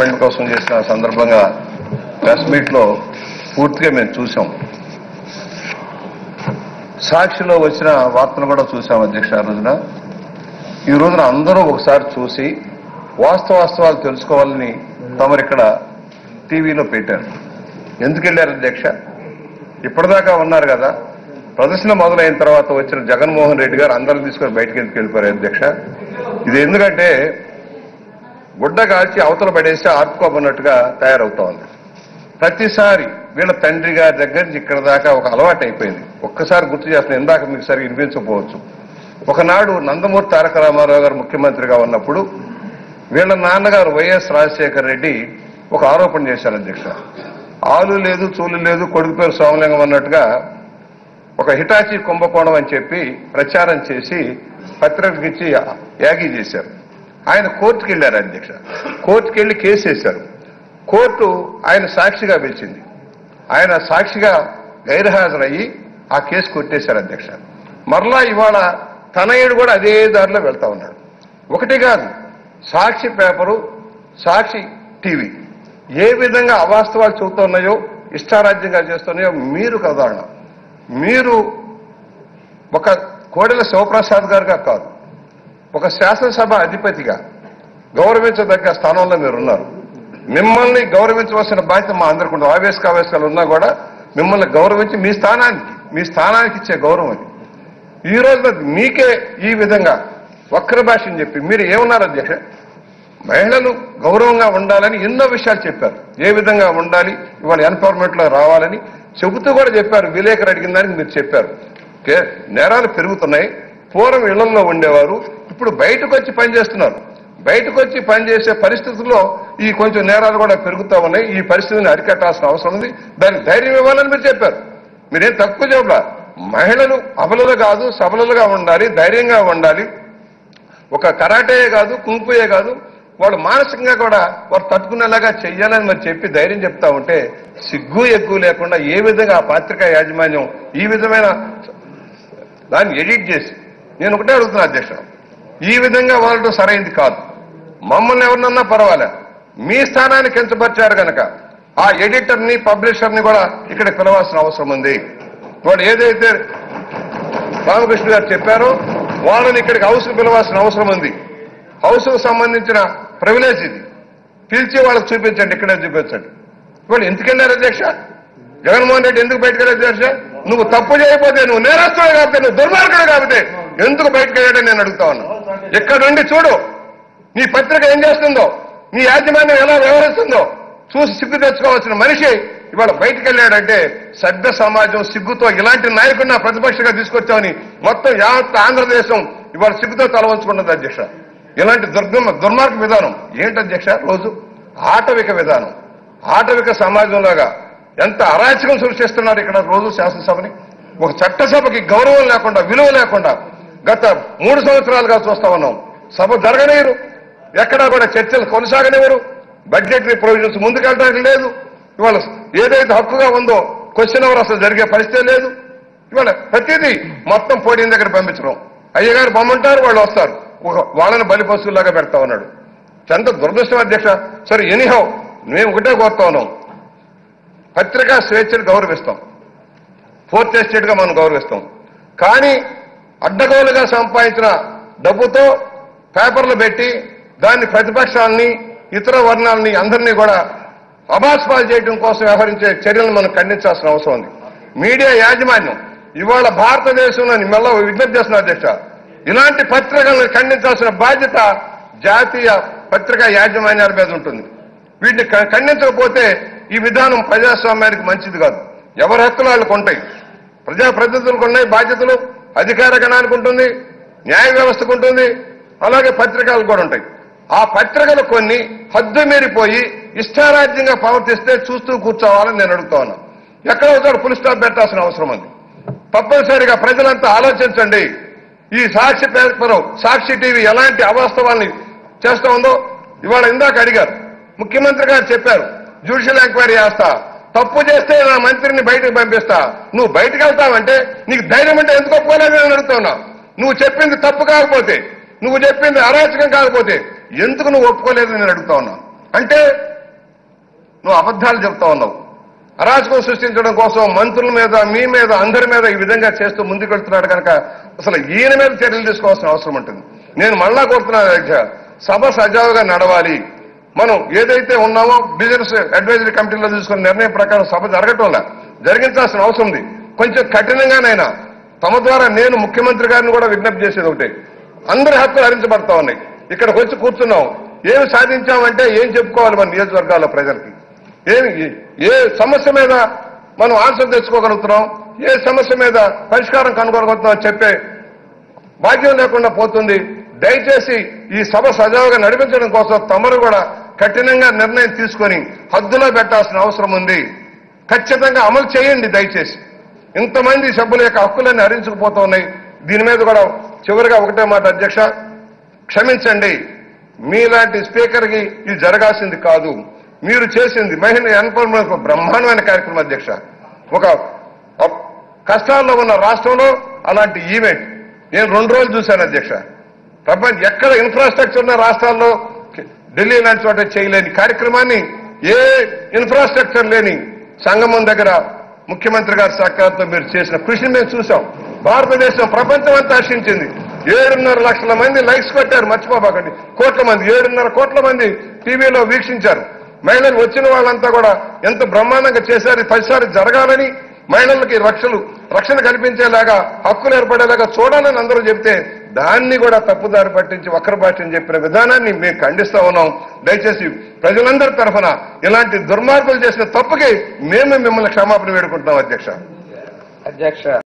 department కోసం చేసిన సందర్భంగా ప్రెస్ మీట్లో పూర్తిగా మేము చూసాం సాక్షిలో వచ్చిన వార్తలు కూడా చూసాం అధ్యక్ష ఆ రోజున ఈ రోజున అందరూ ఒకసారి చూసి వాస్తవాస్తవాలు తెలుసుకోవాలని తమరు ఇక్కడ టీవీలో పెట్టారు ఎందుకు వెళ్ళారు అధ్యక్ష ఇప్పటిదాకా ఉన్నారు కదా ప్రదర్శన మొదలైన తర్వాత వచ్చిన జగన్మోహన్ రెడ్డి గారు అందరూ తీసుకొని బయటకు ఎందుకు వెళ్ళిపోయారు అధ్యక్ష ఇది ఎందుకంటే గుడ్డ కాల్చి అవతల పడేసి ఆర్పుకోమన్నట్టుగా తయారవుతా ఉంది ప్రతిసారి వీళ్ళ తండ్రి గారి దగ్గర నుంచి ఇక్కడ దాకా ఒక అలవాటు అయిపోయింది ఒక్కసారి గుర్తు చేస్తున్నా ఇందాక మీకు సరిగ్గా వినిపించకపోవచ్చు ఒకనాడు నందమూరి తారక రామారావు గారు ముఖ్యమంత్రిగా ఉన్నప్పుడు వీళ్ళ నాన్నగారు వైఎస్ రాజశేఖర రెడ్డి ఒక ఆరోపణ చేశారు అధ్యక్ష ఆలు లేదు చూలు లేదు కొడుకు పేరు సోమలింగం అన్నట్టుగా ఒక హిటాచి కుంభకోణం అని చెప్పి ప్రచారం చేసి పత్రికకి ఇచ్చి యాగి చేశారు ఆయన కోర్టుకి వెళ్ళారు అధ్యక్ష కోర్టుకి వెళ్ళి కేసు వేశారు కోర్టు ఆయన సాక్షిగా పిలిచింది ఆయన సాక్షిగా గైర్హాజరయ్యి ఆ కేసు కొట్టేశారు అధ్యక్ష మరలా ఇవాళ తనయుడు కూడా అదే దారిలో వెళ్తా ఉన్నాడు ఒకటి కాదు సాక్షి పేపరు సాక్షి టీవీ ఏ విధంగా అవాస్తవాలు చెబుతున్నాయో ఇష్టారాజ్యంగా చేస్తున్నాయో మీరు కదాణ మీరు ఒక కోడెల శివప్రసాద్ గారుగా కాదు ఒక శాసనసభ అధిపతిగా గౌరవించదగ్గ స్థానంలో మీరు ఉన్నారు మిమ్మల్ని గౌరవించవలసిన బాధ్యత మా అందరికీ ఉండదు ఆవేశకావేశాలు ఉన్నా కూడా మిమ్మల్ని గౌరవించి మీ స్థానానికి మీ స్థానానికి ఇచ్చే గౌరవం అది ఈ రోజు మీకే ఈ విధంగా వక్ర భాషని చెప్పి మీరు ఏమన్నారు అధ్యక్ష మహిళలు గౌరవంగా ఉండాలని ఎన్నో విషయాలు చెప్పారు ఏ విధంగా ఉండాలి ఇవాళ ఎన్ఫోర్మెంట్ లో రావాలని చెబుతూ కూడా చెప్పారు విలేకరు అడిగిన దానికి మీరు చెప్పారు ఓకే నేరాలు పెరుగుతున్నాయి పూర్వం ఇళ్లలో ఉండేవారు ఇప్పుడు బయటకు వచ్చి పనిచేస్తున్నారు బయటకు వచ్చి పనిచేసే పరిస్థితుల్లో ఈ కొంచెం నేరాలు కూడా పెరుగుతా ఉన్నాయి ఈ పరిస్థితిని అరికట్టాల్సిన అవసరం ఉంది దానికి ధైర్యం ఇవ్వాలని మీరు చెప్పారు మీరేం తక్కువ చెప్పలా మహిళలు అబలలు కాదు సబలలుగా ఉండాలి ధైర్యంగా ఉండాలి ఒక కరాటే కాదు కుంకుయే కాదు వాళ్ళు మానసికంగా కూడా వారు తట్టుకునేలాగా చెయ్యాలని మరి చెప్పి ధైర్యం చెప్తా ఉంటే సిగ్గు ఎక్కువ లేకుండా ఏ విధంగా ఆ పత్రికా యాజమాన్యం ఈ విధమైన దాన్ని ఎడిట్ చేసి నేను ఒకటే అడుగుతున్నా అధ్యక్ష ఈ విధంగా వాళ్ళతో సరైంది కాదు మమ్మల్ని ఎవరినన్నా పర్వాలే మీ స్థానాన్ని కించపరిచారు కనుక ఆ ఎడిటర్ని పబ్లిషర్ని కూడా ఇక్కడ పిలవాల్సిన అవసరం ఉంది వాడు ఏదైతే రామకృష్ణ గారు చెప్పారో వాళ్ళని ఇక్కడికి హౌస్ పిలవాల్సిన అవసరం ఉంది హౌస్ కు సంబంధించిన ప్రివిలేజ్ ఇది పిలిచి వాళ్ళకి చూపించండి ఇక్కడే చూపించండి వాళ్ళు ఎందుకు వెళ్ళారు అధ్యక్ష జగన్మోహన్ రెడ్డి ఎందుకు బయటకు వెళ్ళారు అధ్యక్ష నువ్వు తప్పు చేయకపోతే నువ్వు నేరస్తుడు కాకపోతే నువ్వు దుర్మార్గుడు కాకపోతే ఎందుకు బయటకు వెళ్ళాడని నేను అడుగుతా ఉన్నా ఇక్కడ నుండి చూడు నీ పత్రిక ఏం చేస్తుందో నీ యాజమాన్యం ఎలా వ్యవహరిస్తుందో చూసి సిగ్గు తెచ్చుకోవాల్సిన మనిషి ఇవాళ బయటకు వెళ్ళాడంటే సభ్య సమాజం సిగ్గుతో ఇలాంటి నాయకుడిని ప్రతిపక్షంగా తీసుకొచ్చామని మొత్తం యావత్ ఆంధ్రదేశం ఇవాళ సిగ్గుతో తలవంచుకున్నది అధ్యక్ష ఇలాంటి దుర్గమ దుర్మార్గ విధానం ఏంటి అధ్యక్ష రోజు ఆటవిక విధానం ఆటవిక సమాజంలాగా ఎంత అరాచకం సృష్టిస్తున్నారు ఇక్కడ రోజు శాసనసభని ఒక చట్టసభకి గౌరవం లేకుండా విలువ లేకుండా గత మూడు సంవత్సరాలుగా చూస్తా ఉన్నాం సభ జరగలేరు ఎక్కడా కూడా చర్చలు కొనసాగనివ్వరు బడ్జెటరీ ప్రొవిజన్స్ ముందుకెళ్ళడానికి లేదు ఇవాళ ఏదైతే హక్కుగా ఉందో క్వశ్చన్ అవర్ అసలు జరిగే పరిస్థితి లేదు ఇవాళ ప్రతిదీ మొత్తం పోటీని దగ్గర పంపించడం అయ్యగారు బొమ్మంటారు వాళ్ళు వస్తారు ఒక- వాళ్ళని బలి పశువులాగా పెడతా ఉన్నాడు ఎంత దురదృష్టం అధ్యక్ష సరే ఎనీహౌ మేము ఒకటే కోరుతా ఉన్నాం పత్రికా స్వేచ్ఛను గౌరవిస్తాం ఫోర్త్ ఎస్టేట్ గా మనం గౌరవిస్తాం కానీ అడ్డగోలుగా సంపాదించిన డబ్బుతో పేపర్లు పెట్టి దాన్ని ప్రతిపక్షాలని ఇతర వర్ణాలని అందరినీ కూడా అబాస్పాలు చేయడం కోసం వ్యవహరించే చర్యలను మనం ఖండించాల్సిన అవసరం ఉంది మీడియా యాజమాన్యం ఇవాళ భారతదేశంలో మెల్ల విజ్ఞప్తి చేస్తున్న అధ్యక్ష ఇలాంటి పత్రికలను ఖండించాల్సిన బాధ్యత జాతీయ పత్రికా యాజమాన్యాల మీద ఉంటుంది వీటిని ఖ- ఖండించకపోతే ఈ విధానం ప్రజాస్వామ్యానికి మంచిది కాదు ఎవరి హక్కులు వాళ్ళకు ఉంటాయి ప్రజాప్రతినిధులకు ఉన్నాయి బాధ్యతలు అధికార గణానికి ఉంటుంది న్యాయ వ్యవస్థకు ఉంటుంది అలాగే పత్రికలు కూడా ఉంటాయి ఆ పత్రికలు కొన్ని హద్దు మీరిపోయి ఇష్టారాజ్యంగా ప్రవర్తిస్తే చూస్తూ కూర్చోవాలని నేను అడుగుతా ఉన్నా ఎక్కడో ఒకటి పులి స్టాప్ పెట్టాల్సిన అవసరం ఉంది తప్పనిసరిగా ప్రజలంతా ఆలోచించండి ఈ సాక్షి పేపర్ సాక్షి టీవీ ఎలాంటి అవాస్తవాల్ని చేస్తా ఉందో ఇవాళ ఇందాక అడిగారు ముఖ్యమంత్రి గారు చెప్పారు జ్యుడిషియల్ ఎంక్వైరీ చేస్తా తప్పు చేస్తే నా మంత్రిని బయటకు పంపిస్తా నువ్వు బయటకు వెళ్తావంటే నీకు ధైర్యం అంటే ఎందుకు ఒప్పుకోలేదు నేను అడుగుతున్నా నువ్వు చెప్పింది తప్పు కాకపోతే నువ్వు చెప్పింది అరాచకం కాకపోతే ఎందుకు నువ్వు ఒప్పుకోలేదు నేను అడుగుతా ఉన్నా అంటే నువ్వు అబద్ధాలు చెప్తా ఉన్నావు అరాచకం సృష్టించడం కోసం మంత్రుల మీద మీ మీద అందరి మీద ఈ విధంగా చేస్తూ ముందుకెళ్తున్నాడు కనుక అసలు ఈయన మీద చర్యలు తీసుకోవాల్సిన అవసరం ఉంటుంది నేను మళ్ళా కోరుతున్నాను అధ్యక్ష సభ సజావుగా నడవాలి మనం ఏదైతే ఉన్నామో బిజినెస్ అడ్వైజరీ కమిటీలో తీసుకున్న నిర్ణయం ప్రకారం సభ జరగటంలా జరిగించాల్సిన అవసరం ఉంది కొంచెం కఠినంగానైనా తమ ద్వారా నేను ముఖ్యమంత్రి గారిని కూడా విజ్ఞప్తి చేసేది ఒకటే అందరి హక్కులు హరించబడతా ఉన్నాయి ఇక్కడికి వచ్చి కూర్చున్నాం ఏమి సాధించామంటే ఏం చెప్పుకోవాలి మన నియోజకవర్గాల ప్రజలకి ఏమి ఏ సమస్య మీద మనం ఆన్సర్ తెచ్చుకోగలుగుతున్నాం ఏ సమస్య మీద పరిష్కారం కనుగొనగలుగుతున్నాం అని చెప్పే భాగ్యం లేకుండా పోతుంది దయచేసి ఈ సభ సజావుగా నడిపించడం కోసం తమరు కూడా కఠినంగా నిర్ణయం తీసుకొని హద్దులో పెట్టాల్సిన అవసరం ఉంది ఖచ్చితంగా అమలు చేయండి దయచేసి ఇంతమంది సభ్యుల యొక్క హక్కులన్నీ హరించుకుపోతూ ఉన్నాయి దీని మీద కూడా చివరిగా ఒకటే మాట అధ్యక్ష క్షమించండి మీలాంటి స్పీకర్కి ఇది జరగాల్సింది కాదు మీరు చేసింది మహిళ ఎన్ఫోర్స్మెంట్ ఒక బ్రహ్మాండమైన కార్యక్రమం అధ్యక్ష ఒక అప్- కష్టాల్లో ఉన్న రాష్ట్రంలో అలాంటి ఈవెంట్ నేను రెండు రోజులు చూశాను అధ్యక్ష ప్రపంచ ఎక్కడ ఇన్ఫ్రాస్ట్రక్చర్ ఉన్న రాష్ట్రాల్లో ఢిల్లీ లాంటి చోట చేయలేని కార్యక్రమాన్ని ఏ ఇన్ఫ్రాస్ట్రక్చర్ లేని సంగమం దగ్గర ముఖ్యమంత్రి గారి సహకారంతో మీరు చేసిన కృషిని మేము చూసాం భారతదేశం ప్రపంచం అంతా హర్షించింది ఏడున్నర లక్షల మంది లైక్స్ కొట్టారు మర్చిపోబాకండి కోట్ల మంది ఏడున్నర కోట్ల మంది టీవీలో వీక్షించారు మహిళలు వచ్చిన వాళ్ళంతా కూడా ఎంత బ్రహ్మాండంగా చేశారు ఇది పదిసారి జరగాలని మహిళలకి రక్షలు రక్షణ కల్పించేలాగా హక్కులు ఏర్పడేలాగా చూడాలని అందరూ చెప్తే దాన్ని కూడా తప్పుదారి పట్టించి వక్ర భాషని చెప్పిన విధానాన్ని మేము ఖండిస్తా ఉన్నాం దయచేసి ప్రజలందరి తరఫున ఇలాంటి దుర్మార్గులు చేసిన తప్పుకి మేము మిమ్మల్ని క్షమాపణ వేడుకుంటున్నాం అధ్యక్ష అధ్యక్ష